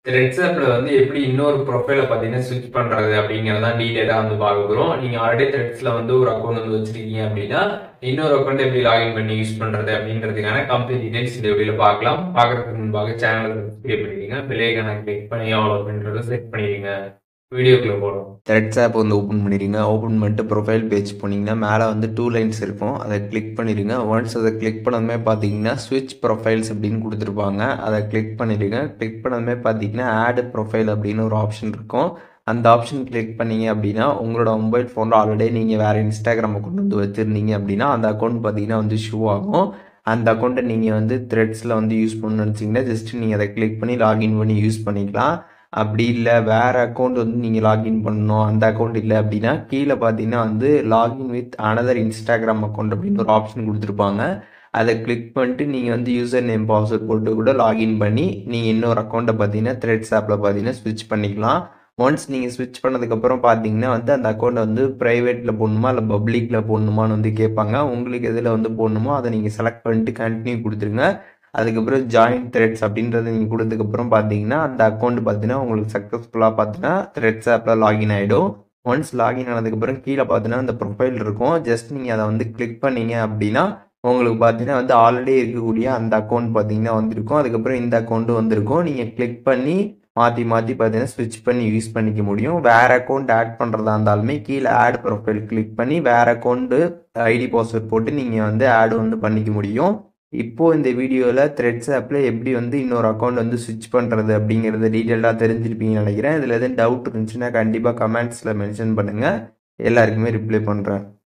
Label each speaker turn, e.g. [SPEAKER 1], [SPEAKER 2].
[SPEAKER 1] threads ஆப்ல வந்து எப்படி இன்னொரு ப்ரொஃபைல பார்த்தீங்கன்னா ஸ்விட்ச் பண்றது அப்படிங்கிறத டீடைலா வந்து பார்க்க போகிறோம் நீங்க ஆல்ரெடி த்ரெட்ஸ்ல வந்து ஒரு அக்கௌண்ட் வந்து வச்சிருக்கீங்க அப்படின்னா இன்னொரு அக்கௌண்ட் எப்படி லாகின் பண்ணி யூஸ் பண்றது அப்படின்றதுக்கான கம்ப்ளீட் டீடைல்ஸ் இந்த வீடியோல பார்க்கலாம் பார்க்கறதுக்கு முன்பாக சேனலை சப்ஸ்கிரைப் பண்ணிடுங்க பிள்ளைக்கான கிளிக் பண்ணி அவ்வளோ பண்ணுறதை செட் பண்ணிடுங்க வீடியோக்குள்ள போகலாம்
[SPEAKER 2] த்ரெட்ஸ் ஆப் வந்து ஓப்பன் பண்ணிடுங்க ஓப்பன் பண்ணிட்டு ப்ரொஃபைல் பேஜ் போனீங்கன்னா மேலே வந்து டூ லைன்ஸ் இருக்கும் அதை கிளிக் பண்ணிடுங்க ஒன்ஸ் அதை கிளிக் பண்ணதுமே பார்த்தீங்கன்னா ஸ்விட்ச் ப்ரொஃபைல்ஸ் அப்படின்னு கொடுத்துருப்பாங்க அதை கிளிக் பண்ணிடுங்க கிளிக் பண்ணதுமே பார்த்தீங்கன்னா ஆட் ப்ரொஃபைல் அப்படின்னு ஒரு ஆப்ஷன் இருக்கும் அந்த ஆப்ஷன் கிளிக் பண்ணீங்க அப்படின்னா உங்களோட மொபைல் ஃபோனில் ஆல்ரெடி நீங்கள் வேறு இன்ஸ்டாகிராம் அக்கௌண்ட் வந்து வச்சுருந்தீங்க அப்படின்னா அந்த அக்கௌண்ட் பார்த்தீங்கன்னா வந்து ஷூ ஆகும் அந்த அக்கௌண்ட்டை நீங்கள் வந்து த்ரெட்ஸில் வந்து யூஸ் பண்ணணும்னு நினச்சிங்கன்னா ஜஸ்ட் நீங்கள் அதை கிளிக் பண்ணி லாகின் பண்ணி யூஸ் பண்ணிக்கலாம் அப்படி இல்லை வேறு அக்கௌண்ட் வந்து நீங்கள் லாகின் பண்ணணும் அந்த அக்கௌண்ட் இல்லை அப்படின்னா கீழே பார்த்தீங்கன்னா வந்து login with another Instagram account அப்படின்னு ஒரு ஆப்ஷன் கொடுத்துருப்பாங்க அதை கிளிக் பண்ணிட்டு நீங்கள் வந்து யூசர் நேம் பாஸ்வேர்ட் போட்டு கூட லாகின் பண்ணி நீங்கள் இன்னொரு அக்கௌண்ட்டை பார்த்தீங்கன்னா த்ரெட்ஸ் ஆப்பில் பார்த்தீங்கன்னா ஸ்விட்ச் பண்ணிக்கலாம் ஒன்ஸ் நீங்கள் ஸ்விட்ச் பண்ணதுக்கப்புறம் பார்த்தீங்கன்னா வந்து அந்த அக்கௌண்ட்டை வந்து ப்ரைவேட்டில் போடணுமா இல்லை பப்ளிக்கில் போடணுமான்னு வந்து கேட்பாங்க உங்களுக்கு எதில் வந்து போடணுமோ அதை நீங்கள் செலக்ட் பண்ணிட்டு கண்டினியூ கொடுத்துருங்க அதுக்கப்புறம் ஜாயின் த்ரெட்ஸ் அப்படின்றத நீங்கள் கொடுத்ததுக்கப்புறம் பார்த்தீங்கன்னா அந்த அக்கௌண்ட் பார்த்தீங்கன்னா உங்களுக்கு சக்ஸஸ்ஃபுல்லாக பார்த்தீங்கன்னா த்ரெட்ஸ் ஆப்பில் லாகின் ஆகிடும் ஒன்ஸ் லாகின் ஆனதுக்கப்புறம் கீழே பார்த்தீங்கன்னா அந்த ப்ரொஃபைல் இருக்கும் ஜஸ்ட் நீங்கள் அதை வந்து கிளிக் பண்ணீங்க அப்படின்னா உங்களுக்கு பார்த்தீங்கன்னா வந்து ஆல்ரெடி இருக்கக்கூடிய அந்த அக்கௌண்ட் பார்த்தீங்கன்னா வந்திருக்கும் அதுக்கப்புறம் இந்த அக்கௌண்ட்டும் வந்திருக்கும் நீங்கள் கிளிக் பண்ணி மாற்றி மாற்றி பார்த்தீங்கன்னா ஸ்விட்ச் பண்ணி யூஸ் பண்ணிக்க முடியும் வேறு அக்கௌண்ட் ஆட் பண்ணுறதா இருந்தாலுமே கீழே ஆட் ப்ரொஃபைல் கிளிக் பண்ணி வேறு அக்கௌண்ட்டு ஐடி பாஸ்வேர்ட் போட்டு நீங்கள் வந்து ஆட் வந்து பண்ணிக்க முடியும் இப்போ இந்த வீடியோவில் த்ரெட்ஸ் ஆப்பில் எப்படி வந்து இன்னொரு அக்கௌண்ட் வந்து ஸ்விட்ச் பண்ணுறது அப்படிங்கிறத டீட்டெயிலாக தெரிஞ்சிருப்பீங்கன்னு நினைக்கிறேன் இதில் எதுவும் டவுட் இருந்துச்சுன்னா கண்டிப்பாக கமெண்ட்ஸில் மென்ஷன் பண்ணுங்கள் எல்லாருக்குமே ரிப்ளை பண்ணுறேன்